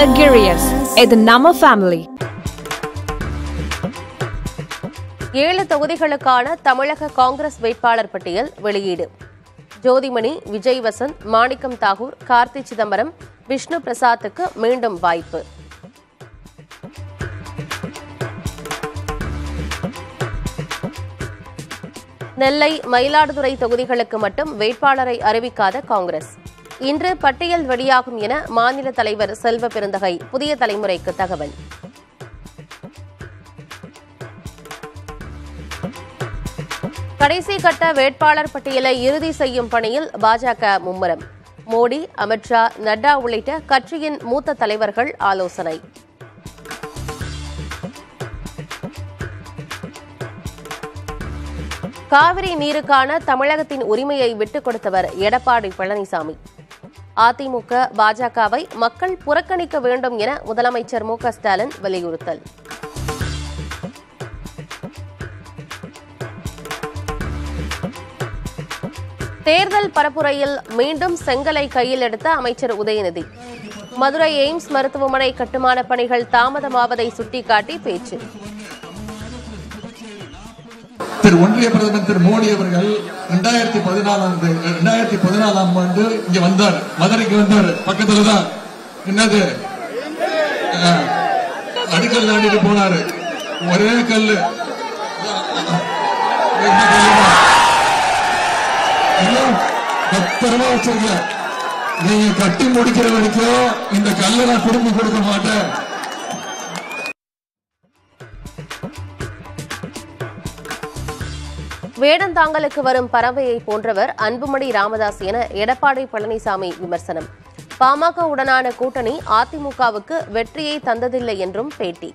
luxurious இது நம்ம family ஏழு தொகுதிகளுக்கான தமிழக காங்கிரஸ் வேட்பாளர் பட்டியல் வெளியீடு ஜோதிமணி விஜய் வசந்த் மாணிக்கம் தாகூர் கார்த்தி சிதம்பரம் விஷ்ணு பிரசாத்துக்கு மீண்டும் வாய்ப்பு நெல்லை மயிலாடுதுறை தொகுதிகளுக்கு மட்டும் வேட்பாளரை அறிவிக்காத காங்கிரஸ் இன்று பட்டியல் வெளியாகும் என மாநில தலைவர் செல்வ பெருந்தகை புதிய தலைமுறைக்கு தகவல் கடைசி கட்ட வேட்பாளர் பட்டியலை இறுதி செய்யும் பணியில் பாஜக மும்முரம் மோடி அமித்ஷா நட்டா உள்ளிட்ட கட்சியின் மூத்த தலைவர்கள் ஆலோசனை காவிரி நீருக்கான தமிழகத்தின் உரிமையை விட்டுக் கொடுத்தவர் எடப்பாடி பழனிசாமி அதிமுக பாஜகவை மக்கள் புறக்கணிக்க வேண்டும் என முதலமைச்சர் மு க ஸ்டாலின் வலியுறுத்தல் தேர்தல் பரப்புரையில் மீண்டும் செங்கலை கையில் எடுத்த அமைச்சர் உதயநிதி மதுரை எய்ம்ஸ் மருத்துவமனை கட்டுமான பணிகள் தாமதமாவதை சுட்டிக்காட்டி பேச்சு திரு ஒன்றிய பிரதமர் திரு மோடி அவர்கள் ரெண்டாயிரத்தி பதினாலாம் ரெண்டாயிரத்தி பதினாலாம் ஆண்டு இங்க வந்தார் மதுரைக்கு வந்தார் பக்கத்துல தான் என்னது அஹ், அடிக்கல் நாடிட்டு போனாரு ஒரே கல்லு இந்த கல்லுதான். இன்னும் பத்திரமா வச்சிருக்க நீங்க கட்டி முடிக்கிற வரைக்கும் இந்த கல்லை நான் திரும்பி கொடுக்க மாட்டேன் வேடந்தாங்கலுக்கு வரும் பறவையை போன்றவர் அன்புமணி ராமதாஸ் என எடப்பாடி பழனிசாமி விமர்சனம் பாமக உடனான கூட்டணி அதிமுகவுக்கு வெற்றியை தந்ததில்லை என்றும் பேட்டி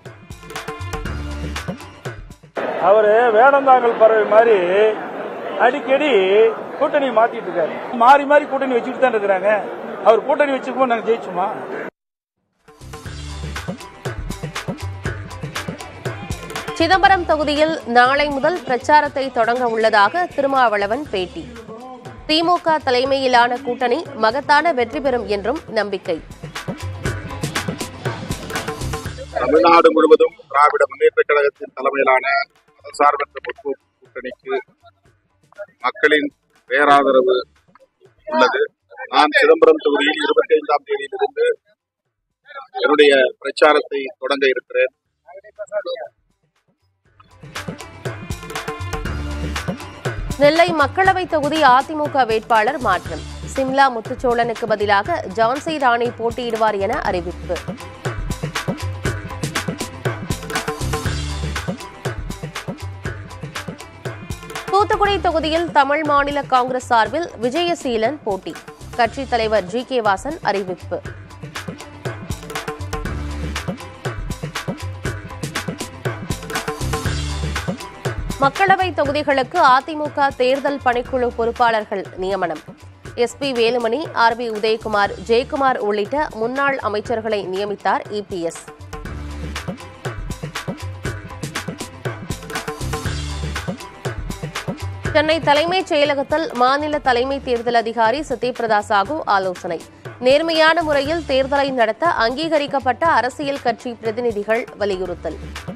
அவரு வேடந்தாங்கல் பறவை மாதிரி அடிக்கடி கூட்டணி மாத்திட்டு இருக்காரு மாறி மாறி கூட்டணி வச்சுட்டு தான் இருக்கிறாங்க அவர் கூட்டணி வச்சுக்கும்போது நாங்க ஜெயிச்சுமா சிதம்பரம் தொகுதியில் நாளை முதல் பிரச்சாரத்தை தொடங்க உள்ளதாக திருமாவளவன் பேட்டி திமுக தலைமையிலான கூட்டணி மகத்தான வெற்றி பெறும் என்றும் நம்பிக்கை தமிழ்நாடு முழுவதும் திராவிட முன்னேற்ற கழகத்தின் தலைமையிலான மதசார்பற்ற முற்போக்கு கூட்டணிக்கு மக்களின் பேராதரவு உள்ளது நான் சிதம்பரம் தொகுதியில் இருபத்தி ஐந்தாம் தேதியிலிருந்து என்னுடைய பிரச்சாரத்தை தொடங்க இருக்கிறேன் நெல்லை மக்களவை தொகுதி அதிமுக வேட்பாளர் மாற்றம் சிம்லா முத்துச்சோழனுக்கு பதிலாக ஜான்சி ராணி போட்டியிடுவார் என அறிவிப்பு தூத்துக்குடி தொகுதியில் தமிழ் மாநில காங்கிரஸ் சார்பில் விஜயசீலன் போட்டி கட்சித் தலைவர் ஜி கே வாசன் அறிவிப்பு மக்களவை தொகுதிகளுக்கு அதிமுக தேர்தல் பணிக்குழு பொறுப்பாளர்கள் நியமனம் SP Velumani R B Udhayakumar Jayakumar உள்ளிட்ட முன்னாள் அமைச்சர்களை நியமித்தார் இபிஎஸ் சென்னை தலைமைச் செயலகத்தில் மாநில தலைமை தேர்தல் அதிகாரி சத்யபிரதா சாகு ஆலோசனை நேர்மையான முறையில் தேர்தலை நடத்த அங்கீகரிக்கப்பட்ட அரசியல் கட்சி பிரதிநிதிகள் வலியுறுத்தல்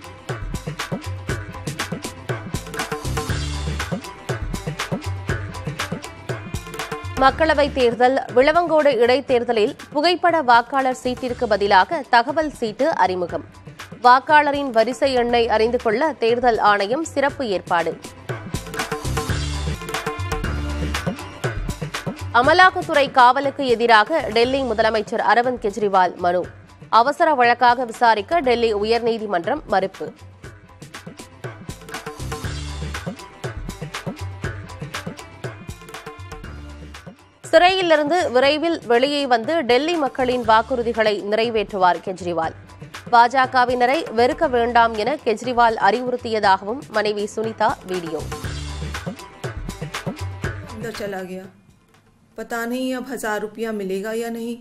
மக்களவைத் தேர்தல் விளவங்கோடு இடைத்தேர்தலில் புகைப்பட வாக்காளர் சீட்டிற்கு பதிலாக தகவல் சீட்டு அறிமுகம் வாக்காளரின் வரிசை எண்ணை அறிந்து கொள்ள தேர்தல் ஆணையம் சிறப்பு ஏற்பாடு அமலாக்கத்துறை காவலுக்கு எதிராக டெல்லி முதலமைச்சர் அரவிந்த் கெஜ்ரிவால் மனு அவசர வழக்காக விசாரிக்க டெல்லி உயர்நீதிமன்றம் மறுப்பு சிறையிலிருந்து விரைவில் வெளியே வந்து டெல்லி மக்களின் வாக்குறுதிகளை நிறைவேற்றுவார் கெஜ்ரிவால் பாஜகவினரை வெறுக்க வேண்டாம் என கெஜ்ரிவால் அறிவுறுத்தியதாகவும் மனைவி சுனிதா வீடியோ अंदर चला गया पता नहीं अब हजार रुपया मिलेगा या नहीं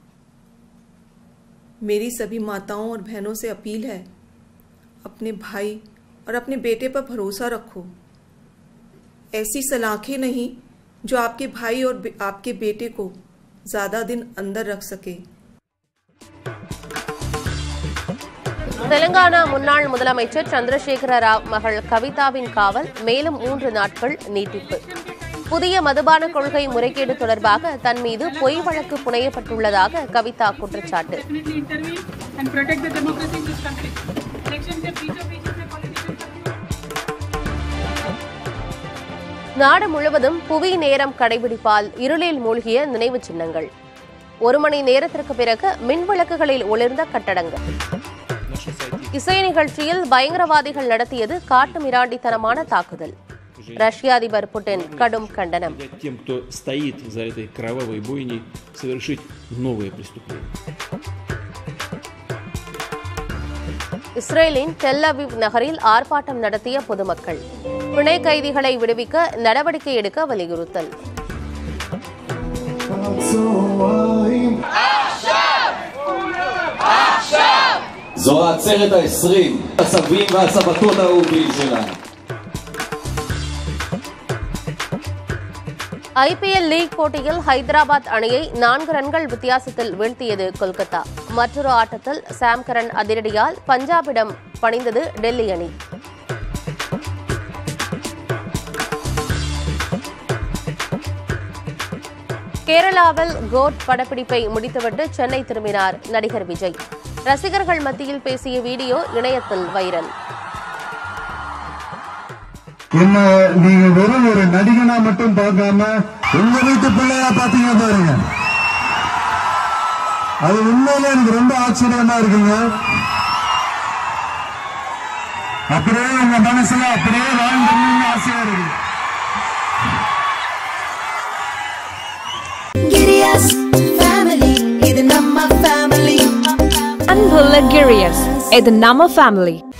मेरी सभी माताओं और बहनों से अपील है अपने भाई और अपने बेटे पर भरोसा रखो ऐसी सलाखें नहीं जो आपके भाई और बे- आपके बेटे को ज़्यादा दिन अंदर रख सके தெலங்கானா முன்னாள் முதலமைச்சர் சந்திரசேகர ராவ் மகள் கவிதாவின் காவல் மேலும் மூன்று நாட்கள் நீட்டிப்பு புதிய மதுபான கொள்கை முறைகேடு தொடர்பாக தன் மீது பொய் வழக்கு புனையப்பட்டுள்ளதாக கவிதா குற்றச்சாட்டு definitely intervene and protect the democracy in this country. Elections के बीचों बीच में politicians நாடு முழுவதும் புவி நேரம் கடைபிடிப்பால் இருளில் மூழ்கிய நினைவு சின்னங்கள் ஒரு மணி நேரத்திற்கு பிறகு மின் விளக்குகளில் ஒளிர்ந்த கட்டடங்கள் இசை நிகழ்ச்சியில் பயங்கரவாதிகள் நடத்தியது காட்டு மிராண்டித்தனமான தாக்குதல் ரஷ்ய அதிபர் புட்டின் கடும் கண்டனம் тем, кто стоит за этой кровавой бойней, совершить новые преступления. இஸ்ரேலின் டெல் அவிவ் நகரில் ஆர்ப்பாட்டம் நடத்திய பொதுமக்கள் பிணை கைதிகளை விடுவிக்க நடவடிக்கை எடுக்க வலியுறுத்தல் זו העצרת העשרים, הסבים והסבתות האהובים שלנו. ஐபிஎல் லீக் போட்டியில் ஹைதராபாத் அணியை நான்கு ரன்கள் வித்தியாசத்தில் வீழ்த்தியது கொல்கத்தா மற்றொரு ஆட்டத்தில் சாம் கரன் அதிரடியால் பஞ்சாபிடம் பணிந்தது டெல்லி அணி கேரளாவில் கோட் படப்பிடிப்பை முடித்துவிட்டு சென்னை திரும்பினார் நடிகர் விஜய் ரசிகர்கள் மத்தியில் பேசிய வீடியோ இணையத்தில் வைரல் என்ன நீங்க வெறும் ஒரு நடிகனா மட்டும் பார்க்காம உங்க வீட்டு பிள்ளையா பாத்தீங்க பாருங்க அது உண்மையிலே எனக்கு ரொம்ப ஆச்சரியமா இருக்குங்க அப்படியே உங்க மனசுல அப்படியே வாழ்ந்துடணும்னு ஆசையா இருக்கு Girias family, இது நம்ம family. Anbula Girius, a the Nama family.